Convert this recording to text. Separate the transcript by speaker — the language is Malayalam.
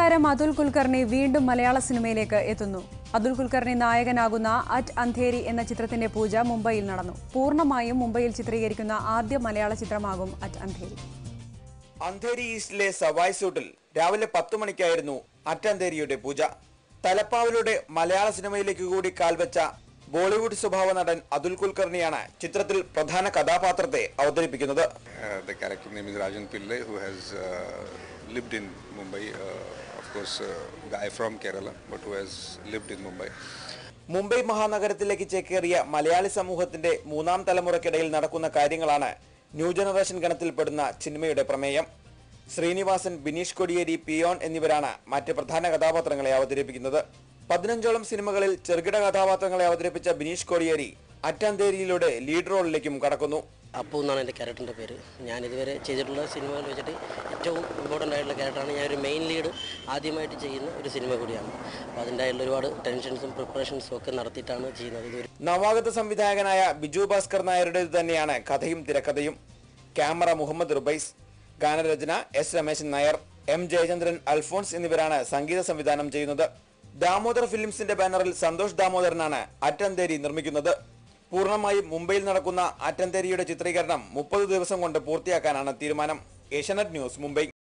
Speaker 1: താരം അതുൽ കുൽക്കർണി വീണ്ടും മലയാള സിനിമയിലേക്ക് എത്തുന്നു അതുൽ കുൽക്കർണി നായകനാകുന്ന അറ്റ് അന്ധേരി എന്ന ചിത്രത്തിന്റെ പൂജ മുംബൈയിൽ നടന്നു പൂർണ്ണമായും മുംബൈയിൽ ചിത്രീകരിക്കുന്ന ആദ്യ മലയാള ചിത്രമാകും അറ്റ് അന്ധേരി
Speaker 2: അന്ധേരി ഈസ്റ്റിലെ സവായ് സൂട്ടിൽ രാവിലെ പത്തു മണിക്കായിരുന്നു അറ്റന്തേരിയുടെ പൂജ തലപ്പാവിലൂടെ മലയാള സിനിമയിലേക്ക് കൂടി കാൽവെച്ച ബോളിവുഡ് സ്വഭാവ നടൻ അതുൽ കുൽക്കർണിയാണ് ചിത്രത്തിൽ പ്രധാന കഥാപാത്രത്തെ അവതരിപ്പിക്കുന്നത്
Speaker 3: Uh, the character name is Rajan Pillai, who has uh, lived in Mumbai. Uh, of course, a guy from Kerala, but who has lived in Mumbai.
Speaker 2: Mumbai മഹാനഗരത്തിലേക്ക് ചേക്കേറിയ Malayali സമൂഹത്തിന്റെ മൂന്നാം തലമുറയ്ക്കിടയിൽ നടക്കുന്ന കാര്യങ്ങളാണ് ന്യൂ ജനറേഷൻ ഗണത്തിൽപ്പെടുന്ന സിനിമയുടെ പ്രമേയം ശ്രീനിവാസൻ ബിനീഷ് കൊടിയേരി പിയോൺ എന്നിവരാണ് മറ്റ് പ്രധാന കഥാപാത്രങ്ങളെ അവതരിപ്പിക്കുന്നത് പതിനഞ്ചോളം സിനിമകളിൽ ചെറുകിട കഥാപാത്രങ്ങളെ അവതരിപ്പിച്ച ബിനീഷ് കൊടിയേരി അറ്റാന്തേരിയിലൂടെ ലീഡ് റോളിലേക്കും കടക്കുന്നു
Speaker 4: അപ്പു എന്നാണ് എൻ്റെ ക്യാരക്ടറിൻ്റെ പേര് ഞാൻ ഇതുവരെ ചെയ്തിട്ടുള്ള സിനിമകൾ വെച്ചിട്ട് ഏറ്റവും ഇമ്പോർട്ടൻ്റ് ആയിട്ടുള്ള ക്യാരക്ടറാണ് ഞാൻ ഒരു മെയിൻ ലീഡ് ആദ്യമായിട്ട് ചെയ്യുന്ന ഒരു സിനിമ കൂടിയാണ് അപ്പോൾ അതിൻ്റെ ആയിട്ടുള്ള ഒരുപാട് ടെൻഷൻസും പ്രിപ്പറേഷൻസും ഒക്കെ നടത്തിയിട്ടാണ് ചെയ്യുന്നത് ഇതൊരു
Speaker 2: നവാഗത സംവിധായകനായ ബിജു ഭാസ്കർ നായരുടേത് തന്നെയാണ് കഥയും തിരക്കഥയും ക്യാമറ മുഹമ്മദ് റുബൈസ് ഗാനരചന എസ് രമേശൻ നായർ എം ജയചന്ദ്രൻ അൽഫോൺസ് എന്നിവരാണ് സംഗീത സംവിധാനം ചെയ്യുന്നത് ദാമോദർ ഫിലിംസിന്റെ ബാനറിൽ സന്തോഷ് ദാമോദരനാണ് അറ്റന്തേരി നിർമ്മിക്കുന്നത് പൂർണ്ണമായും മുംബൈയിൽ നടക്കുന്ന അറ്റന്തേരിയുടെ ചിത്രീകരണം മുപ്പത് ദിവസം കൊണ്ട് പൂർത്തിയാക്കാനാണ് തീരുമാനം ഏഷ്യാനെറ്റ് ന്യൂസ് മുംബൈ